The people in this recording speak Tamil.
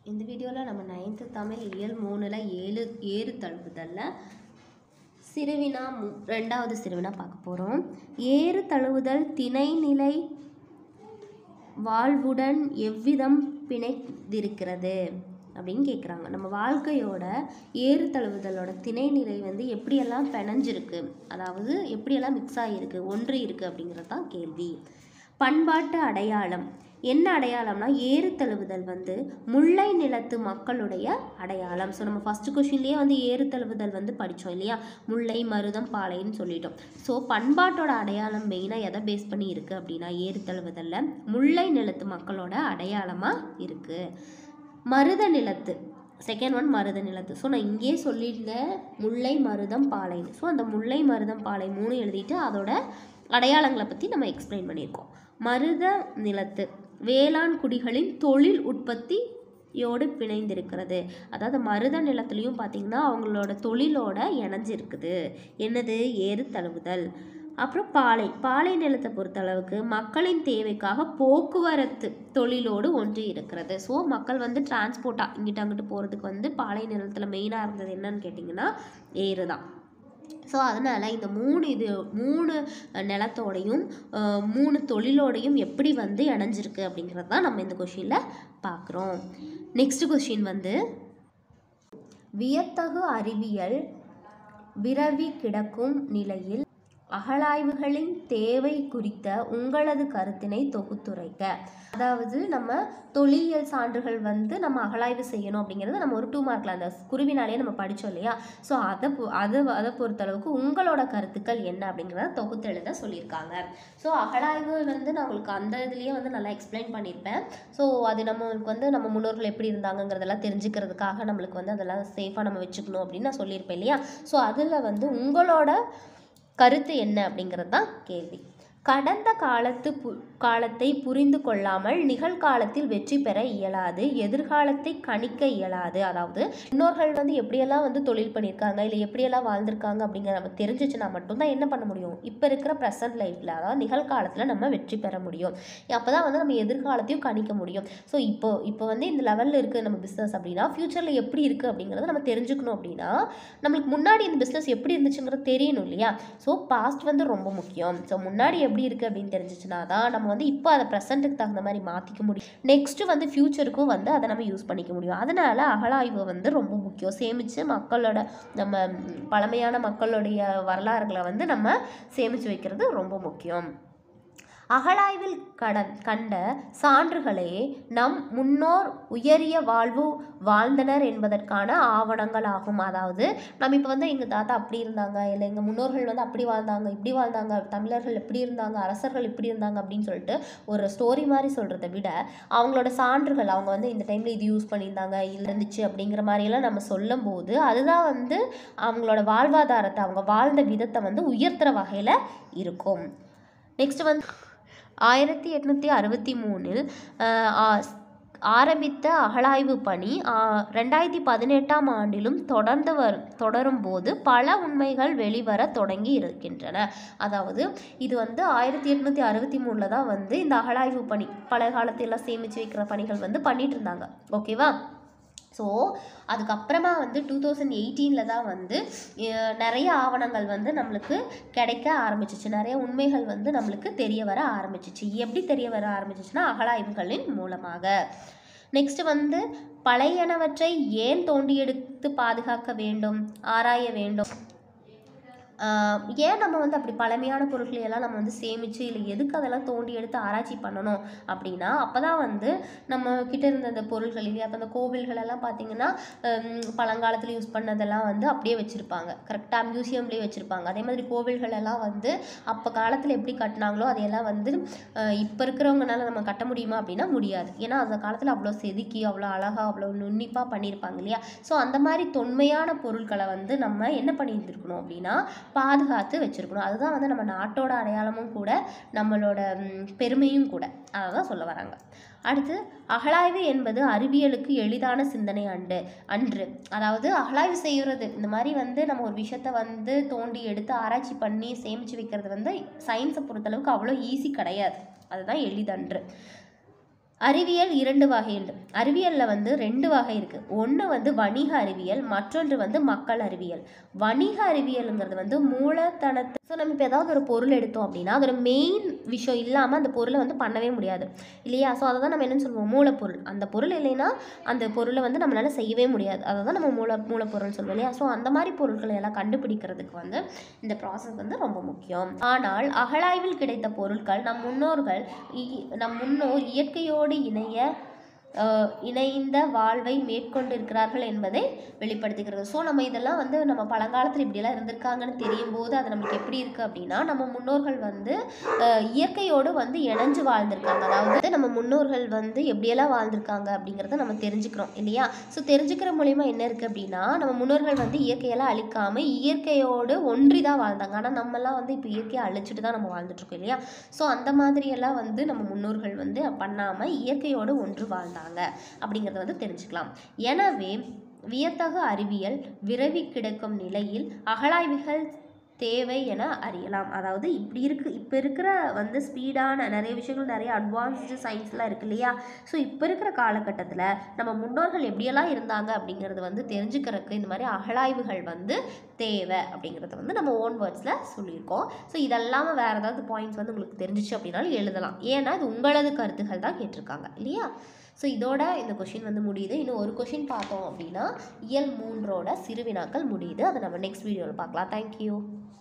இந்த வீடியோவில் நம்ம நைன்த்து தமிழ் இயல் மூணில் ஏழு ஏறு தழுவுதலில் சிறுவினா மு ரெண்டாவது சிறுவினா பார்க்க போகிறோம் ஏறு தழுவுதல் திணைநிலை வாழ்வுடன் எவ்விதம் பிணைந்திருக்கிறது அப்படின்னு கேட்குறாங்க நம்ம வாழ்க்கையோட ஏறு தழுவுதலோட திணைநிலை வந்து எப்படியெல்லாம் பிணைஞ்சிருக்கு அதாவது எப்படியெல்லாம் மிக்ஸ் ஆகியிருக்கு ஒன்று இருக்குது அப்படிங்கிறது தான் கேள்வி பண்பாட்டு அடையாளம் என்ன அடையாளம்னா ஏறு தழுவுதல் வந்து முல்லை நிலத்து மக்களுடைய அடையாளம் ஸோ நம்ம ஃபஸ்ட்டு கொஷின்லேயே வந்து ஏறு தழுவுதல் வந்து படித்தோம் இல்லையா முல்லை மருதம் பாலைன்னு சொல்லிட்டோம் ஸோ பண்பாட்டோட அடையாளம் மெயினாக எதை பேஸ் பண்ணி இருக்குது அப்படின்னா ஏறு தழுவுதலில் முல்லை நிலத்து மக்களோட அடையாளமாக இருக்குது மருத நிலத்து செகண்ட் ஒன் மருத நிலத்து ஸோ நான் இங்கேயே சொல்லியிருந்தேன் முல்லை மருதம் பாலைன்னு ஸோ அந்த முல்லை மருதம் பாலை மூணு எழுதிட்டு அதோட அடையாளங்களை பற்றி நம்ம எக்ஸ்பிளைன் பண்ணியிருக்கோம் மருத நிலத்து வேளாண் குடிகளின் தொழில் உற்பத்தியோடு பிணைந்திருக்கிறது அதாவது மருத நிலத்துலேயும் பார்த்திங்கன்னா அவங்களோட தொழிலோட இணைஞ்சிருக்குது என்னது ஏறு தழுவுதல் அப்புறம் பாலை பாலை நிலத்தை பொறுத்தளவுக்கு மக்களின் தேவைக்காக போக்குவரத்து தொழிலோடு ஒன்று இருக்கிறது ஸோ மக்கள் வந்து டிரான்ஸ்போர்ட்டாக இங்கிட்ட அங்கிட்டு போகிறதுக்கு வந்து பாலை நிலத்தில் மெயினாக இருந்தது என்னன்னு கேட்டிங்கன்னா ஏறு தான் ஸோ அதனால் இந்த மூணு இது மூணு நிலத்தோடையும் அஹ், மூணு தொழிலோடையும் எப்படி வந்து இணைஞ்சிருக்கு அப்படிங்கிறது தான் நம்ம இந்த கொஷினில் பார்க்குறோம் நெக்ஸ்ட் கொஷின் வந்து வியத்தகு அறிவியல் விரவி கிடக்கும் நிலையில் அகழாய்வுகளின் தேவை குறித்த உங்களது கருத்தினை தொகுத்துரைக்க அதாவது நம்ம தொல்லியல் சான்றுகள் வந்து நம்ம அகழாய்வு செய்யணும் அப்படிங்கிறது நம்ம ஒரு டூ மார்க்கில் அந்த குருவினாலே நம்ம படித்தோம் இல்லையா ஸோ அதை பொ- அதை அதை பொறுத்தளவுக்கு உங்களோட கருத்துக்கள் என்ன அப்படிங்கிறத தொகுத்து எழுத சொல்லியிருக்காங்க ஸோ அகழாய்வு வந்து நான் உங்களுக்கு அந்த இதுலேயே வந்து நல்லா எக்ஸ்பிளைன் பண்ணியிருப்பேன் ஸோ அது நம்மளுக்கு வந்து நம்ம முன்னோர்கள் எப்படி இருந்தாங்கங்கிறதெல்லாம் தெரிஞ்சுக்கிறதுக்காக நம்மளுக்கு வந்து அதெல்லாம் சேஃபாக நம்ம வச்சுக்கணும் அப்படின்னு நான் சொல்லியிருப்பேன் இல்லையா ஸோ அதில் வந்து உங்களோட கருத்து என்ன அப்படிங்கிறது தான் கேள்வி கடந்த காலத்து பு காலத்தை புரிந்து கொள்ளாமல் நிகழ்காலத்தில் வெற்றி பெற இயலாது எதிர்காலத்தை கணிக்க இயலாது அதாவது முன்னோர்கள் வந்து எப்படியெல்லாம் வந்து தொழில் பண்ணியிருக்காங்க இல்லை எப்படியெல்லாம் வாழ்ந்திருக்காங்க அப்படிங்கிற நம்ம தெரிஞ்சிச்சுன்னா மட்டும்தான் என்ன பண்ண முடியும் இப்போ இருக்கிற ப்ரெசன்ட் லைஃப்பில் அதாவது நிகழ்காலத்தில் நம்ம வெற்றி பெற முடியும் அப்போ தான் வந்து நம்ம எதிர்காலத்தையும் கணிக்க முடியும் ஸோ இப்போ இப்போ வந்து இந்த லெவலில் இருக்குது நம்ம பிஸ்னஸ் அப்படின்னா ஃப்யூச்சரில் எப்படி இருக்குது அப்படிங்கிறத நம்ம தெரிஞ்சுக்கணும் அப்படின்னா நம்மளுக்கு முன்னாடி இந்த பிஸ்னஸ் எப்படி இருந்துச்சுங்கிறது தெரியணும் இல்லையா ஸோ பாஸ்ட் வந்து ரொம்ப முக்கியம் ஸோ முன்னாடி எப்படி இருக்குது அப்படின்னு தெரிஞ்சிச்சுனா தான் நம்ம வந்து இப்போ அதை ப்ரெசென்ட்டுக்கு தகுந்த மாதிரி மாற்றிக்க முடியும் நெக்ஸ்ட்டு வந்து ஃப்யூச்சருக்கும் வந்து அதை நம்ம யூஸ் பண்ணிக்க முடியும் அதனால் அகழாய்வு வந்து ரொம்ப முக்கியம் சேமித்து மக்களோட நம்ம ம், பழமையான மக்களுடைய வரலாறுகளை வந்து நம்ம சேமித்து வைக்கிறது ரொம்ப முக்கியம் அகழாய்வில் கட கண்ட சான்றுகளே நம் முன்னோர் உயரிய வாழ்வு வாழ்ந்தனர் என்பதற்கான ஆவணங்கள் ஆகும் அதாவது நம்ம இப்போ வந்து எங்கள் தாத்தா அப்படி இருந்தாங்க இல்லை எங்கள் முன்னோர்கள் வந்து அப்படி வாழ்ந்தாங்க இப்படி வாழ்ந்தாங்க தமிழர்கள் எப்படி இருந்தாங்க அரசர்கள் இப்படி இருந்தாங்க அப்படின்னு சொல்லிட்டு ஒரு ஸ்டோரி மாதிரி சொல்கிறத விட அவங்களோட சான்றுகள் அவங்க வந்து இந்த டைமில் இது யூஸ் பண்ணியிருந்தாங்க இது இருந்துச்சு அப்படிங்கிற மாதிரியெல்லாம் நம்ம சொல்லும்போது அதுதான் வந்து அவங்களோட வாழ்வாதாரத்தை அவங்க வாழ்ந்த விதத்தை வந்து உயர்த்துற வகையில் இருக்கும் நெக்ஸ்ட் வந்து ஆயிரத்தி எட்நூற்றி அறுபத்தி மூணில் ஆரம்பித்த அகழாய்வு பணி ஆஹ், ரெண்டாயிரத்தி பதினெட்டாம் ஆண்டிலும் தொடர்ந்து வரும் தொடரும் போது பல உண்மைகள் வெளிவர தொடங்கி இருக்கின்றன அதாவது இது வந்து ஆயிரத்தி எட்நூற்றி அறுபத்தி மூணில் தான் வந்து இந்த அகழாய்வு பணி பழைய காலத்தையெல்லாம் சேமித்து வைக்கிற பணிகள் வந்து பண்ணிட்டு இருந்தாங்க ஓகேவா ஸோ அதுக்கப்புறமா வந்து டூ தௌசண்ட் எயிட்டீனில் தான் வந்து அஹ், நிறைய ஆவணங்கள் வந்து நம்மளுக்கு கிடைக்க ஆரம்பிச்சிச்சு நிறைய உண்மைகள் வந்து நம்மளுக்கு தெரிய வர ஆரம்பிச்சிச்சு எப்படி தெரிய வர ஆரம்பிச்சிச்சுன்னா அகழாய்வுகளின் மூலமாக நெக்ஸ்ட் வந்து பழையனவற்றை ஏன் தோண்டி எடுத்து பாதுகாக்க வேண்டும் ஆராய வேண்டும் ஆஹ் ஏன் நம்ம வந்து அப்படி பழமையான பொருட்களை எல்லாம் நம்ம வந்து சேமித்து இல்லை எதுக்கு அதெல்லாம் தோண்டி எடுத்து ஆராய்ச்சி பண்ணணும் அப்படின்னா அப்போ தான் வந்து நம்ம கிட்ட இருந்த அந்த பொருள்கள் இல்லையா அப்போ அந்த கோவில்கள் எல்லாம் பார்த்தீங்கன்னா பழங்காலத்தில் யூஸ் பண்ணதெல்லாம் வந்து அப்படியே வச்சுருப்பாங்க கரெக்டாக மியூசியம்லேயே வச்சுருப்பாங்க அதே மாதிரி கோவில்கள் எல்லாம் வந்து அப்போ காலத்தில் எப்படி கட்டினாங்களோ அதையெல்லாம் வந்து இப்போ இருக்கிறவங்கனால நம்ம கட்ட முடியுமா அப்படின்னா முடியாது ஏன்னா அந்த காலத்தில் அவ்வளோ செதுக்கி அவ்வளோ அழகாக அவ்வளோ நுண்ணிப்பாக பண்ணியிருப்பாங்க இல்லையா ஸோ அந்த மாதிரி தொன்மையான பொருட்களை வந்து நம்ம என்ன பண்ணியிருந்துருக்கணும் அப்படின்னா பாதுகாத்து வச்சுருக்கணும் அதுதான் வந்து நம்ம நாட்டோட அடையாளமும் கூட நம்மளோட ம், பெருமையும் கூட அதை தான் சொல்ல வராங்க அடுத்து அகழாய்வு என்பது அறிவியலுக்கு எளிதான சிந்தனை அண்டு அன்று அதாவது அகழாய்வு செய்கிறது இந்த மாதிரி வந்து நம்ம ஒரு விஷயத்த வந்து தோண்டி எடுத்து ஆராய்ச்சி பண்ணி சேமித்து வைக்கிறது வந்து சயின்ஸை பொறுத்தளவுக்கு அவ்வளோ ஈஸி கிடையாது அதுதான் எளிதன்று அறிவியல் இரண்டு வகை உண்டு அறிவியலில் வந்து ரெண்டு வகை இருக்குது ஒன்று வந்து வணிக அறிவியல் மற்றொன்று வந்து மக்கள் அறிவியல் வணிக அறிவியலுங்கிறது வந்து மூலதனத்தை ஸோ நம்ம இப்போ ஏதாவது ஒரு பொருள் எடுத்தோம் அப்படின்னா அதோட மெயின் விஷயம் இல்லாமல் அந்த பொருளை வந்து பண்ணவே முடியாது இல்லையா ஸோ அதை தான் நம்ம என்னென்னு சொல்லுவோம் மூலப்பொருள் அந்த பொருள் இல்லைன்னா அந்த பொருளை வந்து நம்மளால் செய்யவே முடியாது அதை தான் நம்ம மூல மூலப்பொருள் சொல்லுவோம் இல்லையா ஸோ அந்த மாதிரி பொருட்களை எல்லாம் கண்டுபிடிக்கிறதுக்கு வந்து இந்த ப்ராசஸ் வந்து ரொம்ப முக்கியம் ஆனால் அகழாய்வில் கிடைத்த பொருட்கள் நம் முன்னோர்கள் இ- நம் முன்னோர் இயற்கையோடு இணைய அஹ், இணைந்த வாழ்வை மேற்கொண்டிருக்கிறார்கள் என்பதை வெளிப்படுத்துகிறது ஸோ நம்ம இதெல்லாம் வந்து நம்ம பழங்காலத்தில் இப்படியெல்லாம் இருந்திருக்காங்கன்னு தெரியும் போது அது நமக்கு எப்படி இருக்குது அப்படின்னா நம்ம முன்னோர்கள் வந்து அஹ், இயற்கையோடு வந்து இணைஞ்சு வாழ்ந்திருக்காங்க அதாவது நம்ம முன்னோர்கள் வந்து எப்படியெல்லாம் வாழ்ந்திருக்காங்க அப்படிங்கிறத நம்ம தெரிஞ்சுக்கிறோம் இல்லையா ஸோ தெரிஞ்சுக்கிற மூலிமா என்ன இருக்குது அப்படின்னா நம்ம முன்னோர்கள் வந்து இயற்கையெல்லாம் அழிக்காமல் இயற்கையோடு ஒன்றி தான் வாழ்ந்தாங்க ஆனால் நம்மலாம் வந்து இப்போ இயற்கையை அழிச்சிட்டு தான் நம்ம வாழ்ந்துட்டுருக்கோம் இல்லையா ஸோ அந்த மாதிரியெல்லாம் வந்து நம்ம முன்னோர்கள் வந்து பண்ணாமல் இயற்கையோடு ஒன்று வாழ்ந்தாங்க அப்படிங்கிறத வந்து தெரிஞ்சுக்கலாம் எனவே வியத்தகு அறிவியல் விரவி கிடக்கும் நிலையில் அகழாய்வுகள் தேவை என அறியலாம் அதாவது இப்படி இருக்கு இப்போ இருக்கிற வந்து ஸ்பீடான நிறைய விஷயங்கள் நிறைய அட்வான்ஸ்டு சயின்ஸ்லாம் இருக்கு இல்லையா ஸோ இப்போ இருக்கிற காலகட்டத்தில் நம்ம முன்னோர்கள் எப்படியெல்லாம் இருந்தாங்க அப்படிங்கிறது வந்து தெரிஞ்சுக்கிறதுக்கு இந்த மாதிரி அகழாய்வுகள் வந்து தேவை அப்படிங்கிறத வந்து நம்ம ஓன் வேர்ட்ஸில் சொல்லியிருக்கோம் ஸோ இதெல்லாம வேறு ஏதாவது பாயிண்ட்ஸ் வந்து உங்களுக்கு தெரிஞ்சிச்சு அப்படின்னாலும் எழுதலாம் ஏன்னா இது உங்களது கருத்துக்கள் தான் கேட்டிருக்காங்க இல்லையா ஸோ இதோட இந்த கொஷின் வந்து முடியுது இன்னும் ஒரு கொஷின் பார்த்தோம் அப்படின்னா இயல் மூன்றோட சிறுவினாக்கள் முடியுது அதை நம்ம நெக்ஸ்ட் வீடியோவில் பார்க்கலாம் தேங்க்யூ